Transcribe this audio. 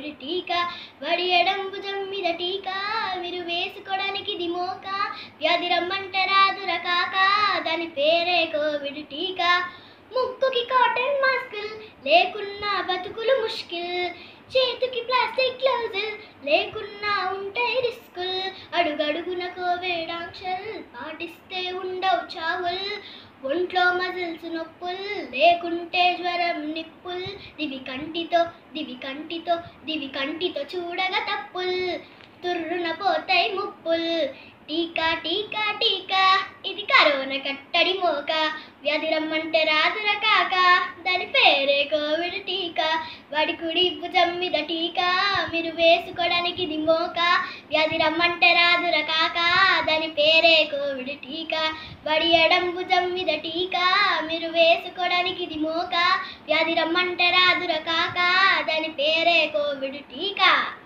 Covid టీకా వడి ఎడం భుజం మీద టీకా మీరు వేసుకోవడానికి ఇది మోక వ్యాధి రమ్మంటే రాదుర కాక దాని పేరే కోవిడ్ టీకా ముక్కుకి కాటన్ మాస్కులు లేకున్నా బతుకులు ముష్కిల్ చేతికి ప్లాస్టిక్ గ్లౌజులు లేకున్నా ఉంటాయి రిస్కుల్ అడుగడుగున కోవిడ్ ఆంక్షలు పాటిస్తే ఉండవు చావుల్ ఒంట్లో మజిల్స్ నొప్పులు లేకుంటే జ్వరం నిప్పుల్ దివి కంటితో దివి కంటితో దివి కంటితో చూడగా తప్పుల్ తుర్రున పోతాయి ముప్పుల్ టీకా టీకా టీకా ఇది కరోనా కట్టడి మోక వ్యాధి రమ్మంటే రాదుర కాక దాని పేరే కోవిడ్ టీకా వాడి కుడి భుజం మీద టీకా మీరు వేసుకోవడానికి ఇది మోక వ్యాధి రమ్మంటే రాదుర కాక దాని పేరే కోవిడ్ టీకా వాడి ఎడం భుజం మీద టీకా మీరు వేసుకోవడానికి ఇది మోక వ్యాధి రమ్మంటే రాదుర కాక దాని పేరే కోవిడ్ టీకా